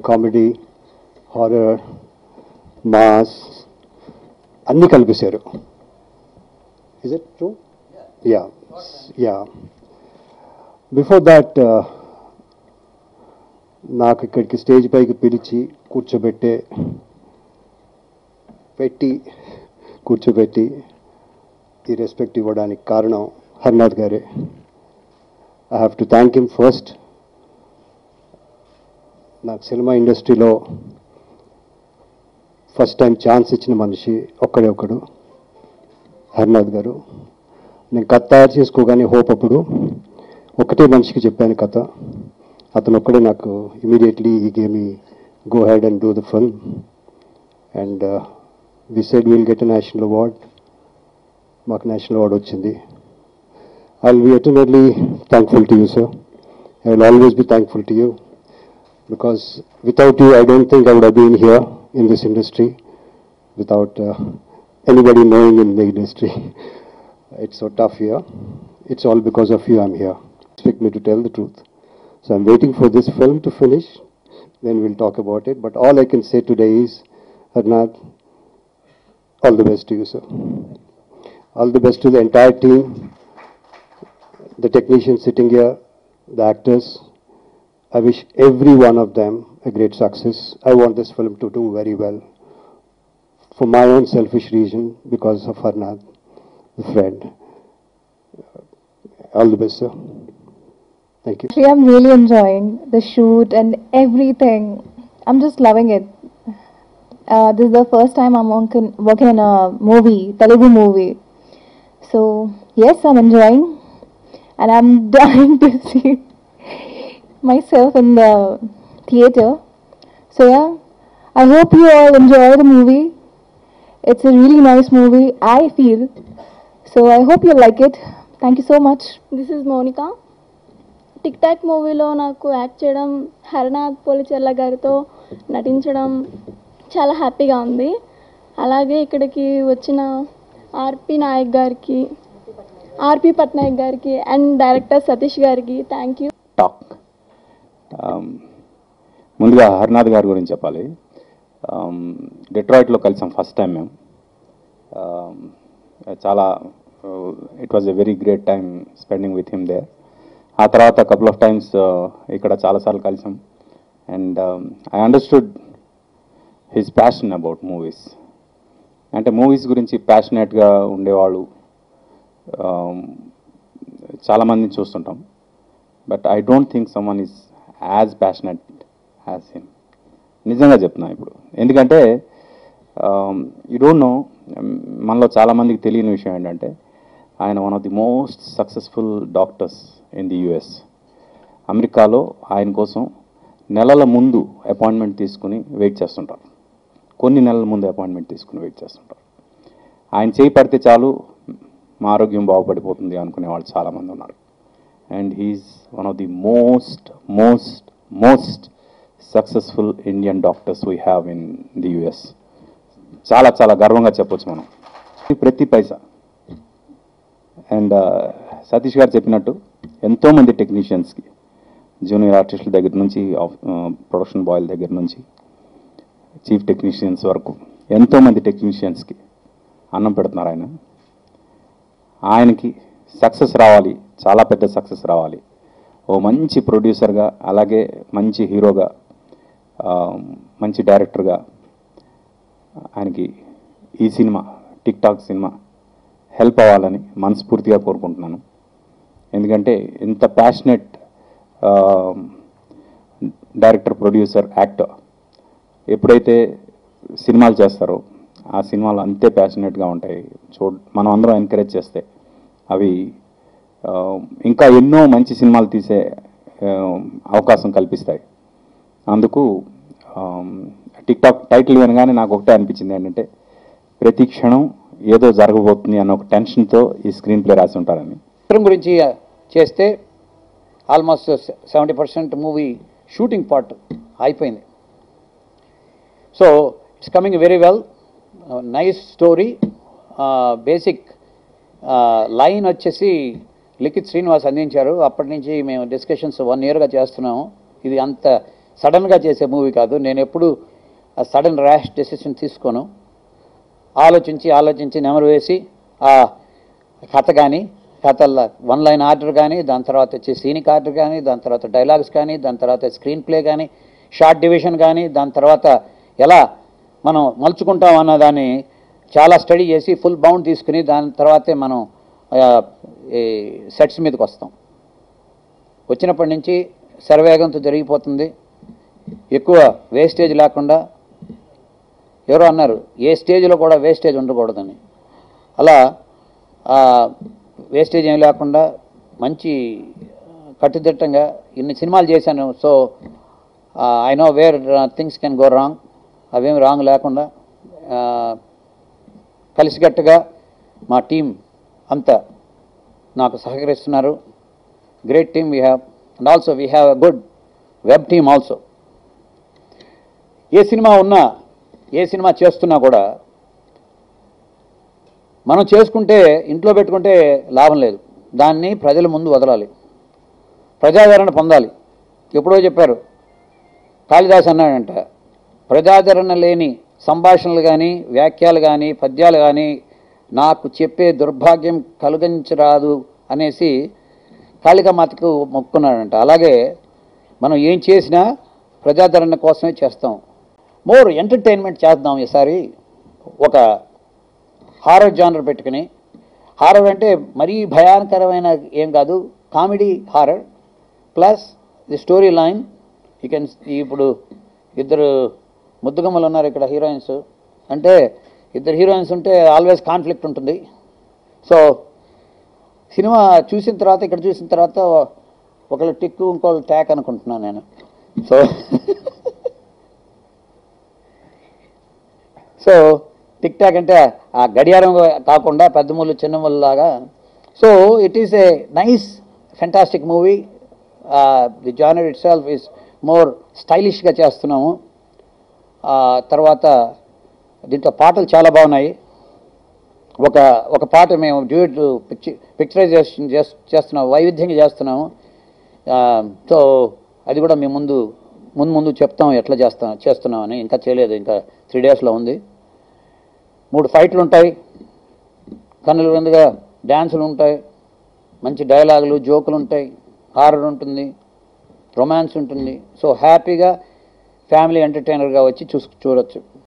Comedy horror mass అన్నీ కలిపేశారు is it true yeah yeah before that నాకు ఇక్కడికి స్టేజ్ పైకి పిలిచి కూర్చోబెట్టే పెట్టి కూర్చోబెట్టి ఈ రెస్పెక్ట్ ఇవ్వడానికి కారణం హర్నాథ్ గారే I have to thank him first నాకు సినిమా ఇండస్ట్రీలో ఫస్ట్ టైం ఛాన్స్ ఇచ్చిన మనిషి ఒక్కడే ఒక్కడు హర్నాథ్ గారు నేను కథ తయారు చేసుకోగానే హోప్ అప్పుడు ఒకటే మనిషికి చెప్పాను కథ అతను ఒక్కడే నాకు ఇమీడియట్లీ ఈ game go ahead and do the film and we said will get a national award మాకు నేషనల్ అవార్డ్ వచ్చింది I will be eternally thankful to you sir I will always be thankful to you because without you, I don't think I would have been here in this industry without uh, anybody knowing in the industry. It's so tough here. It's all because of you I'm here. Expect me to tell the truth. So I'm waiting for this film to finish, then we'll talk about it. But all I can say today is, Harnath, all the best to you, sir. All the best to the entire team, the technicians sitting here, the actors, I wish every one of them a great success. I want this film to do very well for my own selfish reason because of Harnath, the friend. All the best, sir. Thank you. Actually, I'm really enjoying the shoot and everything. I'm just loving it. Uh, this is the first time I'm working, working in a movie, Telugu movie. So, yes, I'm enjoying. And I'm dying to see myself in the theater. So, yeah, I hope you all enjoy the movie. It's a really nice movie, I feel. So, I hope you like it. Thank you so much. This is Mounika TikTok మూవీలో నాకు act చేయడం హరనాథ్ పోలిచెల్ల గారితో నటించడం చాలా హ్యాపీగా ఉంది అలాగే ఇక్కడికి వచ్చిన ఆర్పి నాయక్ గారికి ఆర్పి పట్నాయక్ గారికి అండ్ డైరెక్టర్ సతీష్ గారికి థ్యాంక్ యూ టాక్ ఆమ్, ముందుగా హర్నాథ్ గారి గురించి చెప్పాలి ఆమ్, డెట్రాయిట్లో కలిసాం ఫస్ట్ టైం మేము ఆమ్, చాలా it was a very great time spending with him there ఆ తర్వాత కపుల్ ఆఫ్ టైమ్స్ ఇక్కడ చాలాసార్లు కలిసాం and I understood his passion about movies అంటే మూవీస్ గురించి ప్యాషనేట్గా ఉండేవాళ్ళు ఆమ్, చాలామందిని చూస్తుంటాం but I don't think someone is as passionate as him నిజంగా చెప్తున్నా ఇప్పుడు ఎందుకంటే యూ డోంట్ నో మనలో చాలామందికి తెలియని విషయం ఏంటంటే ఆయన one of the most successful doctors in the US అమెరికాలో ఆయన కోసం నెలల ముందు అపాయింట్మెంట్ తీసుకుని వెయిట్ చేస్తుంటారు కొన్ని నెలల ముందు అపాయింట్మెంట్ తీసుకుని వెయిట్ చేస్తుంటారు ఆయన చేయి పడితే చాలు మా ఆరోగ్యం బాగుపడిపోతుంది అనుకునే వాళ్ళు చాలామంది ఉన్నారు and he's one of the most most most successful Indian doctors we have in the US చాలా చాలా గర్వంగా చెప్పొచ్చు మనం ప్రతి పైసా అండ్ సతీష్ గారు చెప్పినట్టు ఎంతోమంది టెక్నీషియన్స్కి జూనియర్ ఆర్టిస్టుల దగ్గర నుంచి ప్రొడక్షన్ బాయ్ల దగ్గర నుంచి చీఫ్ టెక్నీషియన్స్ వరకు ఎంతోమంది టెక్నీషియన్స్కి అన్నం పెడుతున్నారు ఆయన ఆయనకి సక్సెస్ రావాలి చాలా పెద్ద సక్సెస్ రావాలి ఓ మంచి ప్రొడ్యూసర్గా అలాగే మంచి హీరోగా ఆ, మంచి డైరెక్టర్గా ఆయనకి ఈ cinema TikTok cinema help అవ్వాలని మనస్ఫూర్తిగా కోరుకుంటున్నాను ఎందుకంటే ఇంత ప్యాషనెట్ డైరెక్టర్ ప్రొడ్యూసర్ యాక్టర్ ఎప్పుడైతే సినిమాలు చేస్తారో ఆ సినిమాలు అంతే ప్యాషనెట్గా ఉంటాయి చూ మనం అందరం ఎంకరేజ్ చేస్తే అవి ఆ, ఇంకా ఎన్నో మంచి సినిమాలు తీసే ఆ, అవకాశం కల్పిస్తాయి అందుకు టిక్ టాక్ టైటిల్ వినగానే నాకు ఒకటే అనిపించింది ఏంటంటే ప్రతి క్షణం ఏదో జరగబోతుంది అన్న ఒక టెన్షన్తో ఈ స్క్రీన్ ప్లే రాసి ఉంటారని చిత్రం గురించి చేస్తే almost seventy percent movie shooting part అయిపోయింది so it's coming very well nice story basic line వచ్చేసి లిఖిత్ శ్రీనివాస్ అందించారు అప్పటి నుంచి మేము డిస్కషన్స్ వన్ ఇయర్గా చేస్తున్నాము ఇది అంత సడన్గా చేసే మూవీ కాదు నేను ఎప్పుడు సడన్ ర్యాష్ డెసిషన్ తీసుకోను ఆలోచించి ఆలోచించి నెమరు వేసి ఆ కథ కానీ కథల వన్ లైన్ ఆర్డర్ కానీ దాని తర్వాత వచ్చే సీనిక్ ఆర్డర్ కానీ దాని తర్వాత డైలాగ్స్ కానీ దాని తర్వాత స్క్రీన్ ప్లే కానీ షార్ట్ డివిజన్ కానీ దాని తర్వాత ఎలా మనం మలుచుకుంటాం అన్న దాన్ని చాలా స్టడీ చేసి ఫుల్ బౌండ్ తీసుకుని దాని తర్వాతే మనం ఆ, ఈ సెట్స్ మీదకి వస్తాం వచ్చినప్పటి నుంచి శరవేగంతో జరిగిపోతుంది ఎక్కువ వేస్టేజ్ లేకుండా ఎవరో అన్నారు ఏ స్టేజ్లో కూడా వేస్టేజ్ ఉండకూడదని అలా ఆ, వేస్టేజ్ ఏం లేకుండా మంచి కట్టుదిట్టంగా ఇన్ని సినిమాలు చేశాను so I know where things can go wrong అవేమి రాంగ్ లేకుండా ఆ, కలిసికట్టుగా మా టీం అంతా నాకు సహకరిస్తున్నారు great team we have and also we have a good web team also ఏ సినిమా ఉన్నా ఏ సినిమా చేస్తున్నా కూడా మనం చేసుకుంటే ఇంట్లో పెట్టుకుంటే లాభం లేదు దాన్ని ప్రజల ముందు వదలాలి ప్రజాదరణ పొందాలి ఎప్పుడో చెప్పారు కాళిదాస్ అన్నాడంట ప్రజాదరణ లేని సంభాషణలు కానీ వ్యాఖ్యలు కానీ పద్యాలు కానీ నాకు చెప్పే దుర్భాగ్యం కలుగించరాదు అనేసి కాళికామాతకు మొక్కున్నాడంట అలాగే మనం ఏం చేసినా ప్రజాదరణ కోసమే చేస్తాం మోర్ ఎంటర్టైన్మెంట్ చేద్దాం ఈసారి ఒక హారర్ జానర్ పెట్టుకుని హారర్ అంటే మరీ భయానకరమైన ఏం కాదు comedy horror plus the story line you can ఇప్పుడు ఇద్దరు ముద్దుగమ్మలు ఉన్నారు ఇక్కడ హీరోయిన్స్ అంటే ఇద్దరు హీరోయిన్స్ ఉంటే ఆల్వేస్ కాన్ఫ్లిక్ట్ ఉంటుంది సో సినిమా చూసిన తర్వాత ఇక్కడ చూసిన తర్వాత ఒకళ్ళు టిక్కు ఇంకోళ్ళు ట్యాక్ అనుకుంటున్నాను నేను సో సో టిక్ టాక్ అంటే ఆ గడియారం కాకుండా పెద్ద ముళ్ళు చిన్న ముళ్ళు లాగా so it is a nice fantastic movie the genre itself is more స్టైలిష్గా చేస్తున్నాము ఆ, తర్వాత దీంట్లో పాటలు చాలా బాగున్నాయి ఒక ఒక పాట మేము డ్యూట్ పిక్చర్ పిక్చరైజేషన్ చేస్తున్నాము వైవిధ్యంగా చేస్తున్నాము ఆ, సో అది కూడా మేము ముందు ముందు ముందు చెప్తాం ఎట్లా చేస్తాం చేస్తున్నామని ఇంకా చేయలేదు ఇంకా త్రీ డేస్లో ఉంది మూడు ఫైట్లు ఉంటాయి కన్నుల విందుగా డ్యాన్సులు ఉంటాయి మంచి డైలాగులు జోకులు ఉంటాయి హారర్ ఉంటుంది రొమాన్స్ ఉంటుంది సో హ్యాపీగా ఫ్యామిలీ ఎంటర్టైనర్గా వచ్చి చూసు చూడొచ్చు